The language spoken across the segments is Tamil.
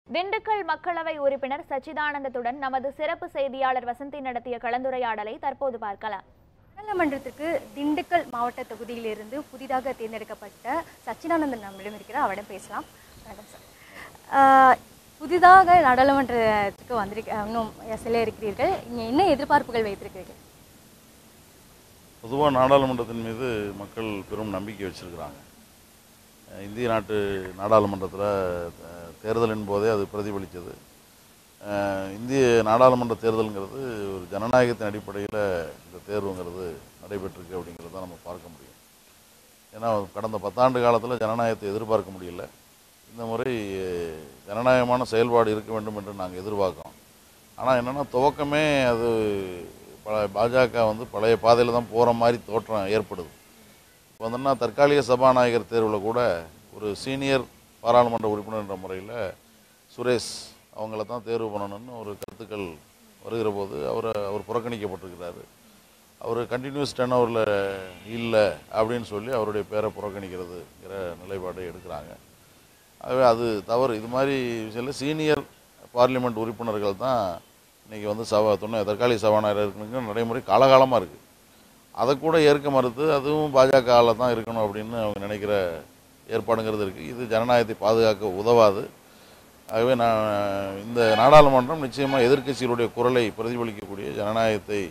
திண்டுக்கல் மக்களவை உறுப்பினர் சச்சிதானந்தத்துடன் நமது சிறப்பு செய்தியாளர் வசந்தி நடத்திய கலந்துரையாடலை தற்போது பார்க்கலாம் நாடாளுமன்றத்திற்கு திண்டுக்கல் மாவட்ட தொகுதியிலிருந்து புதிதாக தேர்ந்தெடுக்கப்பட்ட சச்சிதானந்தன் நம்மிடம் இருக்கிறார் அவரிடம் பேசலாம் வணக்கம் சார் ஆஹ், புதிதாக நாடாளுமன்றத்துக்கு வந்திருக்க இன்னும் செல்ல இருக்கிறீர்கள் இங்கே என்ன எதிர்பார்ப்புகள் வைத்திருக்கிறீர்கள் பொதுவாக நாடாளுமன்றத்தின் மீது மக்கள் பெரும் நம்பிக்கை வச்சிருக்கிறாங்க அஹ் இந்திய நாட்டு நாடாளுமன்றத்தில் தேர்தலின் போதே அது பிரதிபலித்தது இந்திய நாடாளுமன்ற தேர்தலுங்கிறது ஒரு ஜனநாயகத்தின் அடிப்படையில் இந்த தேர்வுங்கிறது நடைபெற்றிருக்கு அப்படிங்கிறத நம்ம பார்க்க முடியும் ஏன்னா கடந்த பத்தாண்டு காலத்தில் ஜனநாயகத்தை எதிர்பார்க்க முடியல இந்த முறை அஹ், ஜனநாயகமான செயல்பாடு இருக்க வேண்டும் என்று நாங்கள் எதிர்பார்க்கிறோம் ஆனால் என்னென்னா துவக்கமே அது பல பாஜக வந்து பழைய பாதையில் தான் போகிற மாதிரி தோற்றம் ஏற்படுது இப்போ வந்தோம்னா தற்காலிக சபாநாயகர் தேர்வில் கூட ஒரு சீனியர் பாராளுமன்ற உறுப்பினர் என்ற முறையில் சுரேஷ் அவங்கள தான் தேர்வு பண்ணணும்னு ஒரு கருத்துக்கள் வருகிற போது அவரை அவர் புறக்கணிக்கப்பட்டிருக்கிறாரு அவர் கண்டினியூஸ் டென் ஹவரில் இல்லை அப்படின்னு சொல்லி அவருடைய பேரை புறக்கணிக்கிறதுங்கிற நிலைப்பாடை எடுக்கிறாங்க ஆகவே அது தவறு இது மாதிரி விஷயத்தில் சீனியர் பார்லிமெண்ட் உறுப்பினர்கள் தான் இன்றைக்கி வந்து சபா துணை தற்காலிக சபாநாயகர் இருக்கணுங்கிற நடைமுறை காலகாலமாக இருக்குது அதை கூட ஏற்க மறுத்து அதுவும் பாஜகவில் தான் இருக்கணும் அப்படின்னு அவங்க நினைக்கிற ஏற்பாடுங்கிறது இருக்குது இது ஜனநாயகத்தை பாதுகாக்க உதவாது ஆகவே நான் இந்த நாடாளுமன்றம் நிச்சயமாக எதிர்க்கட்சிகளுடைய குரலை பிரதிபலிக்கக்கூடிய ஜனநாயகத்தை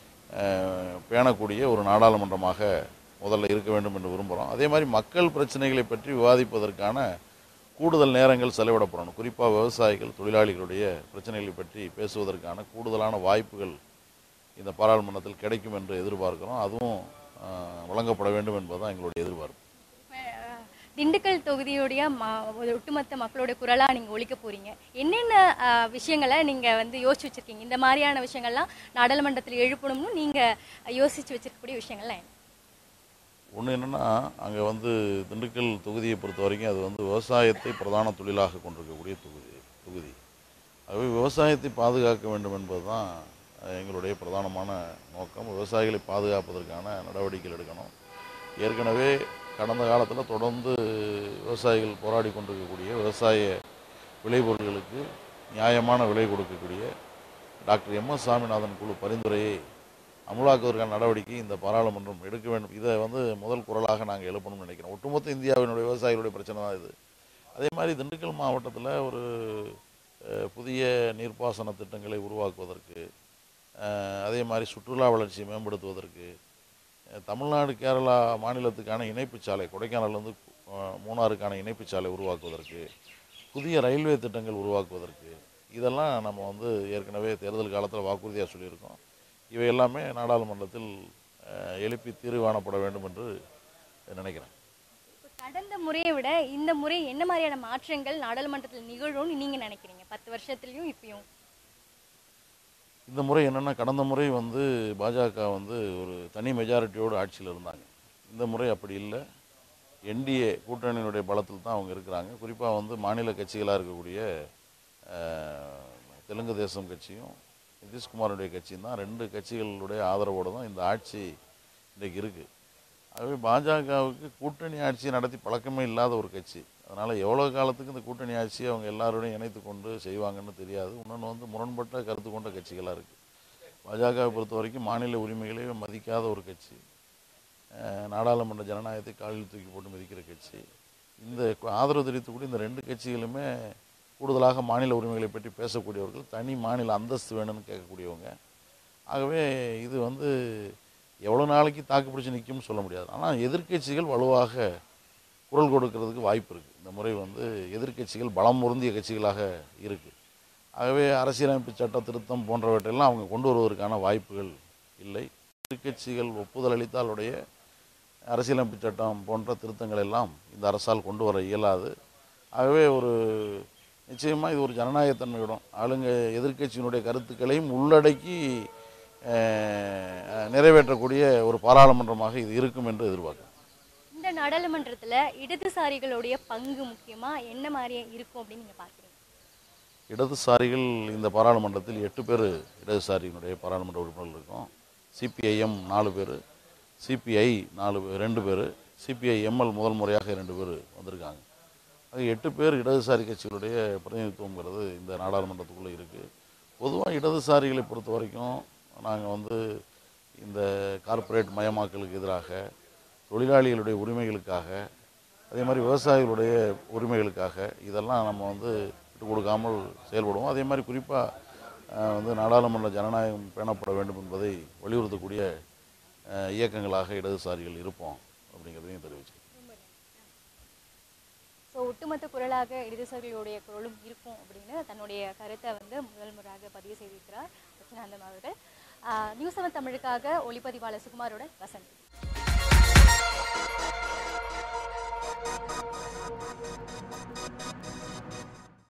அஹ், பேணக்கூடிய ஒரு நாடாளுமன்றமாக முதல்ல இருக்க வேண்டும் என்று விரும்புகிறோம் அதே மாதிரி மக்கள் பிரச்சனைகளை பற்றி விவாதிப்பதற்கான கூடுதல் நேரங்கள் செலவிடப்படணும் குறிப்பாக விவசாயிகள் தொழிலாளிகளுடைய பிரச்சனைகளை பற்றி பேசுவதற்கான கூடுதலான வாய்ப்புகள் இந்த பாராளுமன்றத்தில் கிடைக்கும் என்று எதிர்பார்க்கிறோம் அதுவும் அஹ், வழங்கப்பட வேண்டும் என்பதுதான் எங்களுடைய எதிர்பார்ப்பு ஆஹ், திண்டுக்கல் தொகுதியுடைய ம ஒரு ஒட்டுமொத்த மக்களோட குரலாக நீங்கள் ஒழிக்க போறீங்க என்னென்ன ஆஹ், விஷயங்களை நீங்கள் வந்து யோசிச்சு வச்சிருக்கீங்க இந்த மாதிரியான விஷயங்கள்லாம் நாடாளுமன்றத்தில் எழுப்பணும்னு நீங்கள் யோசிச்சு வச்சிருக்கக்கூடிய விஷயங்கள்லாம் என்ன ஒன்று என்னென்னா அங்கே வந்து திண்டுக்கல் தொகுதியை பொறுத்த வரைக்கும் அது வந்து விவசாயத்தை பிரதான தொழிலாக கொண்டிருக்கக்கூடிய தொகுதி தொகுதி ஆகவே விவசாயத்தை பாதுகாக்க வேண்டும் என்பது தான் எங்களுடைய பிரதானமான நோக்கம் விவசாயிகளை பாதுகாப்பதற்கான நடவடிக்கைகள் எடுக்கணும் ஏற்கனவே கடந்த காலத்தில் தொடர்ந்து விவசாயிகள் போராடி கொண்டிருக்கக்கூடிய விவசாய விளைபொருட்களுக்கு நியாயமான விலை கொடுக்கக்கூடிய டாக்டர் எம் எஸ் சாமிநாதன் குழு பரிந்துரையை அமலாக்குவதற்கான நடவடிக்கை இந்த பாராளுமன்றம் எடுக்க வேண்டும் இதை வந்து முதல் குரலாக நாங்கள் எழுப்பணும்னு நினைக்கிறோம் ஒட்டுமொத்த இந்தியாவினுடைய விவசாயிகளுடைய பிரச்சனை தான் இது அதே மாதிரி திண்டுக்கல் மாவட்டத்தில் ஒரு அஹ், புதிய நீர்ப்பாசன திட்டங்களை உருவாக்குவதற்கு அஹ், அதே மாதிரி சுற்றுலா வளர்ச்சியை மேம்படுத்துவதற்கு அஹ், தமிழ்நாடு கேரளா மாநிலத்துக்கான இணைப்புச் சாலை கொடைக்கானல்லேருந்து மூணாறுக்கான இணைப்புச் சாலை உருவாக்குவதற்கு புதிய ரயில்வே திட்டங்கள் உருவாக்குவதற்கு இதெல்லாம் நம்ம வந்து ஏற்கனவே தேர்தல் காலத்தில் வாக்குறுதியாக சொல்லியிருக்கோம் இவை எல்லாமே நாடாளுமன்றத்தில் அஹ், எழுப்பி தீர்வு காணப்பட வேண்டும் என்று நினைக்கிறேன் இப்ப கடந்த முறையை விட இந்த முறை என்ன மாதிரியான மாற்றங்கள் நாடாளுமன்றத்தில் நிகழும்னு நீங்க நினைக்கிறீங்க பத்து வருஷத்துலயும் இப்பயும் இந்த முறை என்னென்னா கடந்த முறை வந்து பாஜக வந்து ஒரு தனி மெஜாரிட்டியோடு ஆட்சியில் இருந்தாங்க இந்த முறை அப்படி இல்லை என்டிஏ கூட்டணியினுடைய பலத்தில் தான் அவங்க இருக்கிறாங்க குறிப்பாக வந்து மாநில கட்சிகளாக இருக்கக்கூடிய அஹ், தெலுங்கு தேசம் கட்சியும் நிதிஷ்குமாருடைய கட்சியும் தான் ரெண்டு கட்சிகளுடைய ஆதரவோடு தான் இந்த ஆட்சி இன்றைக்கு இருக்குது ஆகவே பாஜகவுக்கு கூட்டணி ஆட்சி நடத்தி பழக்கமே இல்லாத ஒரு கட்சி அதனால் எவ்வளோ காலத்துக்கு இந்த கூட்டணி ஆட்சியை அவங்க எல்லாரோடையும் இணைத்து கொண்டு செய்வாங்கன்னு தெரியாது இன்னொன்று வந்து முரண்பட்ட கருத்து கொண்ட கட்சிகளாக இருக்குது பாஜகவை பொறுத்த வரைக்கும் மாநில உரிமைகளே மதிக்காத ஒரு கட்சி அஹ், நாடாளுமன்ற ஜனநாயகத்தை காலில் தூக்கி போட்டு மதிக்கிற கட்சி இந்த கு- ஆதரவு தெரிவித்துக்கூடிய இந்த ரெண்டு கட்சிகளுமே கூடுதலாக மாநில உரிமைகளை பற்றி பேசக்கூடியவர்கள் தனி மாநில அந்தஸ்து வேணும்னு கேட்கக்கூடியவங்க ஆகவே இது வந்து எவ்வளோ நாளைக்கு தாக்கு பிடிச்சி நிற்கும்னு சொல்ல முடியாது ஆனால் எதிர்க்கட்சிகள் வலுவாக குரல் கொடுக்கறதுக்கு வாய்ப்பு இருக்குது இந்த முறை வந்து எதிர்க்கட்சிகள் பலம் பொருந்திய கட்சிகளாக இருக்குது ஆகவே அரசியலமைப்பு சட்ட திருத்தம் போன்றவற்றையெல்லாம் அவங்க கொண்டு வருவதற்கான வாய்ப்புகள் இல்லை எதிர்க்கட்சிகள் ஒப்புதல் அளித்தாலுடைய அரசியலமைப்பு சட்டம் போன்ற திருத்தங்கள் எல்லாம் இந்த அரசால் கொண்டு வர இயலாது ஆகவே ஒரு நிச்சயமாக இது ஒரு ஜனநாயகத்தன்மையுடன் ஆளுங்க எதிர்க்கட்சியினுடைய கருத்துக்களையும் உள்ளடக்கி அஹ், நிறைவேற்றக்கூடிய ஒரு பாராளுமன்றமாக இது இருக்கும் என்று எதிர்பார்க்கிறேன் இந்த நாடாளுமன்றத்துல இடதுசாரிகளுடைய பங்கு முக்கியமா என்ன மாதிரி இருக்கும் அப்படின்னு நீங்க பாக்குறீங்க இடதுசாரிகள் இந்த பாராளுமன்றத்தில் எட்டு பேர் இடதுசாரியினுடைய பாராளுமன்ற உறுப்பினர்கள் இருக்கும் சிபிஐஎம் நாலு பேர் சிபிஐ நாலு பேர் ரெண்டு பேர் சிபிஐ எம்எல் முதல் முறையாக ரெண்டு பேர் வந்திருக்காங்க அது எட்டு பேர் இடதுசாரி கட்சிகளுடைய பிரதிநிதித்துவங்கிறது இந்த நாடாளுமன்றத்துக்குள்ளே இருக்குது பொதுவாக இடதுசாரிகளை பொறுத்த வரைக்கும் நாங்கள் வந்து இந்த கார்ப்பரேட் மயமாக்கலுக்கு எதிராக தொழிலாளிகளுடைய உரிமைகளுக்காக அதே மாதிரி விவசாயிகளுடைய உரிமைகளுக்காக இதெல்லாம் நம்ம வந்து விட்டு கொடுக்காமல் செயல்படுவோம் அதே மாதிரி குறிப்பாக வந்து நாடாளுமன்ற ஜனநாயகம் பேணப்பட வேண்டும் என்பதை வலியுறுத்தக்கூடிய அஹ், இயக்கங்களாக இடதுசாரிகள் இருப்போம் அப்படிங்கிறதையும் தெரிவிச்சு ஸோ ஒட்டுமொத்த குரலாக இடதுசாரிகளுடைய குரலும் இருக்கும் அப்படின்னு தன்னுடைய கருத்தை வந்து முதல் முறையாக பதிவு செய்திருக்கிறார் சச்சிதானந்தம் அவர்கள் ஆஹ் நியூஸ் செவன் தமிழுக்காக ஒளிப்பதிவாளர் சுகுமாரோட வசந்த்